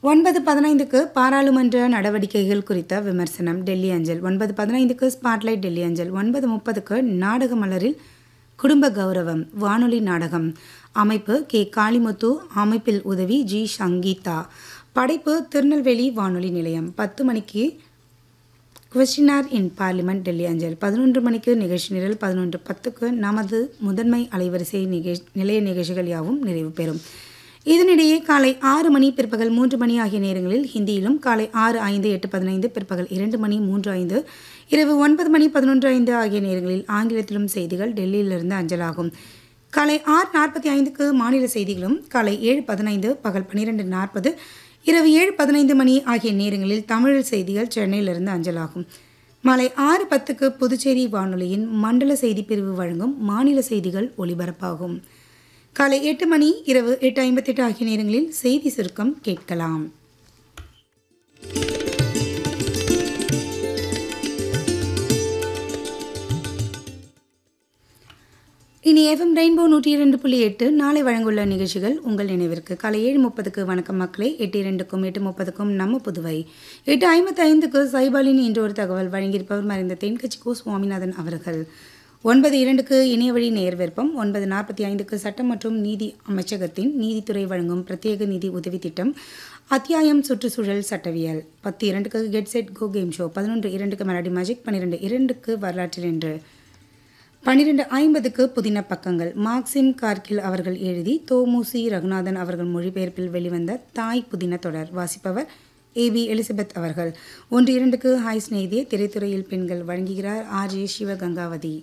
ஒன்பது பதினைந்துக்கு பாராளுமன்ற நடவடிக்கைகள் குறித்த விமர்சனம் டெல்லி அஞ்சல் ஒன்பது பதினைந்துக்கு ஸ்பாட்லைட் டெல்லி அஞ்சல் ஒன்பது முப்பதுக்கு நாடக மலரில் குடும்ப கௌரவம் வானொலி நாடகம் அமைப்பு கே காளிமுத்து அமைப்பில் உதவி ஜி சங்கீதா படைப்பு திருநெல்வேலி வானொலி நிலையம் பத்து மணிக்கு கொஸ்டினார் இன் பார்லிமெண்ட் டெல்லி அஞ்சல் பதினொன்று மணிக்கு நிகழ்ச்சி நிரல் பதினொன்று பத்துக்கு நமது முதன்மை அலைவரிசை நிகழ் நிலைய நிகழ்ச்சிகள் யாவும் நிறைவு பெறும் இதனிடையே காலை ஆறு மணி பிற்பகல் மூன்று மணி ஆகிய நேரங்களில் ஹிந்தியிலும் காலை ஆறு ஐந்து எட்டு பதினைந்து பிற்பகல் இரண்டு மணி மூன்று ஐந்து இரவு ஒன்பது மணி பதினொன்று ஐந்து ஆகிய நேரங்களில் ஆங்கிலத்திலும் செய்திகள் டெல்லியிலிருந்து அஞ்சலாகும் காலை ஆறு நாற்பத்தி ஐந்துக்கு மாநில செய்திகளும் காலை ஏழு பதினைந்து பகல் பன்னிரெண்டு நாற்பது இரவு ஏழு பதினைந்து மணி ஆகிய நேரங்களில் தமிழ் செய்திகள் சென்னையிலிருந்து அஞ்சலாகும் மாலை ஆறு பத்துக்கு புதுச்சேரி வானொலியின் மண்டல செய்தி பிரிவு வழங்கும் மாநில செய்திகள் ஒலிபரப்பாகும் காலை எட்டு மணி இரவு எட்டு ஐம்பத்தெட்டு ஆகிய நேரங்களில் செய்தி சுருக்கம் கேட்கலாம் இனி எஃப்எம் ரெயின்போ நூற்றி இரண்டு புள்ளி எட்டு நாளை வழங்குள்ள நிகழ்ச்சிகள் உங்கள் நினைவிற்கு காலை ஏழு முப்பதுக்கு வணக்கம் மக்களே எட்டு இரண்டுக்கும் எட்டு முப்பதுக்கும் நம்ம புதுவை எட்டு ஐம்பத்தி ஐந்துக்கு சைபாலின் இன்று ஒரு தகவல் வழங்கியிருப்பவர் மறைந்த தென்கட்சி கோ சுவாமிநாதன் அவர்கள் ஒன்பது இரண்டுக்கு இணைய வழி நேர் விருப்பம் ஒன்பது நாற்பத்தி ஐந்துக்கு சட்டம் மற்றும் நீதி அமைச்சகத்தின் நீதித்துறை வழங்கும் பிரத்யேக நிதி உதவி திட்டம் அத்தியாயம் சுற்றுச்சூழல் சட்டவியல் பத்து இரண்டுக்கு get set go game show பதினொன்று இரண்டுக்கு மெலடி மேஜிக் பன்னிரெண்டு இரண்டுக்கு வரலாற்றில் என்று பன்னிரெண்டு ஐம்பதுக்கு புதின பக்கங்கள் மார்க்சிம் கார்கில் அவர்கள் எழுதி தோமுசி ரகுநாதன் அவர்கள் மொழிபெயர்ப்பில் வெளிவந்த தாய் புதின தொடர் வாசிப்பவர் ஏபி எலிசபெத் அவர்கள் ஒன்று இரண்டுக்கு ஹாய் ஸ்நேகிதிய திரைத்துறையில் பெண்கள் வழங்குகிறார் ஆர் ஜே சிவகங்காவதி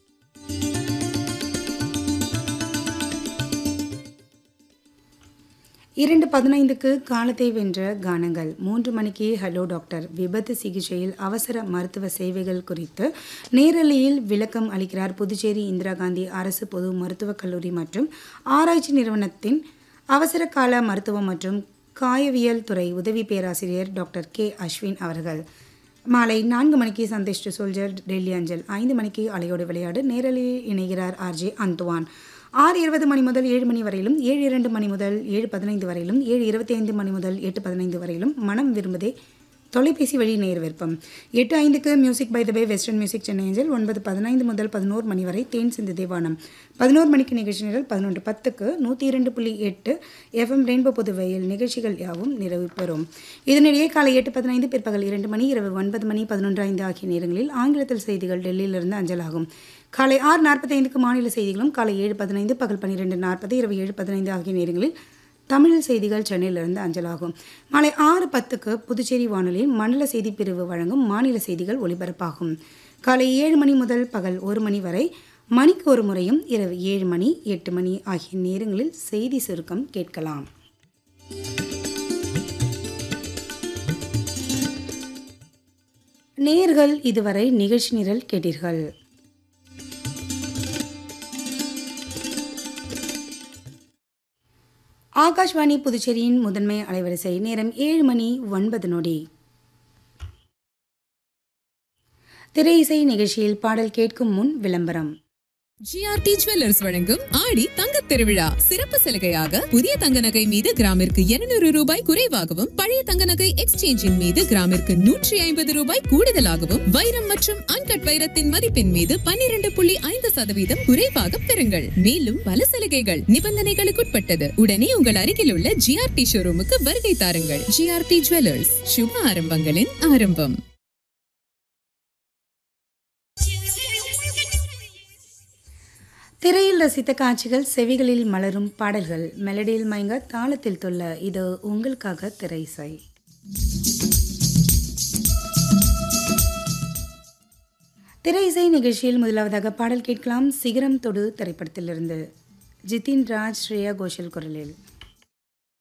இரண்டு பதினைந்துக்கு காலத்தை வென்ற கானங்கள் மூன்று மணிக்கு ஹலோ டாக்டர் விபத்து சிகிச்சையில் அவசர மருத்துவ சேவைகள் குறித்து நேரலையில் விளக்கம் அளிக்கிறார் புதுச்சேரி இந்திரா காந்தி அரசு பொது மருத்துவக் கல்லூரி மற்றும் ஆராய்ச்சி நிறுவனத்தின் அவசர கால மருத்துவம் மற்றும் காயவியல் துறை உதவி பேராசிரியர் டாக்டர் கே அஸ்வின் அவர்கள் மாலை நான்கு மணிக்கு சந்தேஷ் சோல்ஜர் டெல்லி அஞ்சல் ஐந்து மணிக்கு அலையோடு விளையாடு நேரலில் இணைகிறார் ஆர்ஜே அந்துவான் ஆறு இருபது மணி முதல் ஏழு மணி வரையிலும் ஏழு இரண்டு மணி முதல் ஏழு பதினைந்து வரையிலும் ஏழு இருபத்தி ஐந்து மணி முதல் எட்டு பதினைந்து வரையிலும் மனம் விரும்புதே தொலைபேசி வழி நேர் விருப்பம் எட்டு ஐந்துக்கு music by the bay western music Chennai அஞ்சல் ஒன்பது பதினைந்து முதல் பதினோரு மணி வரை தேன் சிந்து தேவானம் பதினோரு மணிக்கு நிகழ்ச்சி நிரல் பதினொன்று பத்துக்கு நூற்றி இரண்டு புள்ளி எட்டு எஃப்எம் ரெயின்போ புதுவையில் நிகழ்ச்சிகள் யாவும் நிறைவு பெறும் இதனிடையே காலை எட்டு பதினைந்து பிற்பகல் இரண்டு மணி இரவு ஒன்பது மணி பதினொன்று ஐந்து ஆகிய நேரங்களில் ஆங்கிலத்தில் செய்திகள் டெல்லியிலிருந்து அஞ்சலாகும் காலை ஆறு நாற்பத்தைந்துக்கு மாநில செய்திகளும் காலை ஏழு பதினைந்து பகல் பன்னிரெண்டு நாற்பது இரவு ஏழு பதினைந்து ஆகிய நேரங்களில் தமிழ் செய்திகள் சென்னையிலிருந்து அஞ்சலாகும் மாலை ஆறு பத்துக்கு புதுச்சேரி வானொலியில் மண்டல செய்தி பிரிவு வழங்கும் மாநில செய்திகள் ஒலிபரப்பாகும் காலை ஏழு மணி முதல் பகல் ஒரு மணி வரை மணிக்கு ஒரு முறையும் இரவு ஏழு மணி எட்டு மணி ஆகிய நேரங்களில் செய்தி சுருக்கம் கேட்கலாம் நேர்கள் இதுவரை நிகழ்ச்சி நிரல் கேட்டீர்கள் ஆகாஷ்வாணி புதுச்சேரியின் முதன்மை அலைவரிசை நேரம் ஏழு மணி ஒன்பது நொடி திரை இசை நிகழ்ச்சியில் பாடல் கேட்கும் முன் விளம்பரம் ஜிஆர்டி ஜுவல்லர்ஸ் வழங்கும் ஆடி தங்கத் திருவிழா சிறப்பு சலுகையாக புதிய தங்க நகை மீது கிராமிற்கு இருநூறு ரூபாய் குறைவாகவும் பழைய தங்க நகை எக்ஸ்சேஞ்சின் மீது கிராமிற்கு நூற்றி ஐம்பது ரூபாய் கூடுதலாகவும் வைரம் மற்றும் அன்கட் வைரத்தின் மதிப்பின் மீது பன்னிரண்டு புள்ளி ஐந்து சதவீதம் குறைவாக பெறுங்கள் மேலும் பல சலுகைகள் நிபந்தனைகளுக்குட்பட்டது உடனே உங்கள் அருகில் உள்ள ஜிஆர்டி ஷோரூமுக்கு வருகை தாருங்கள் ஜிஆர்டி ஜுவல்லர்ஸ் சுப ஆரம்பங்களின் ஆரம்பம் திரையில் ரசித்த காட்சிகள் செவிகளில் மலரும் பாடல்கள் மெலடியில் மயங்க தாளத்தில் தொல்ல இது உங்களுக்காக திரை இசை திரை இசை நிகழ்ச்சியில் முதலாவதாக பாடல் கேட்கலாம் சிகரம் தொடு திரைப்படத்திலிருந்து ஜிதின் ராஜ் ஸ்ரேயா கோஷல் குரலில்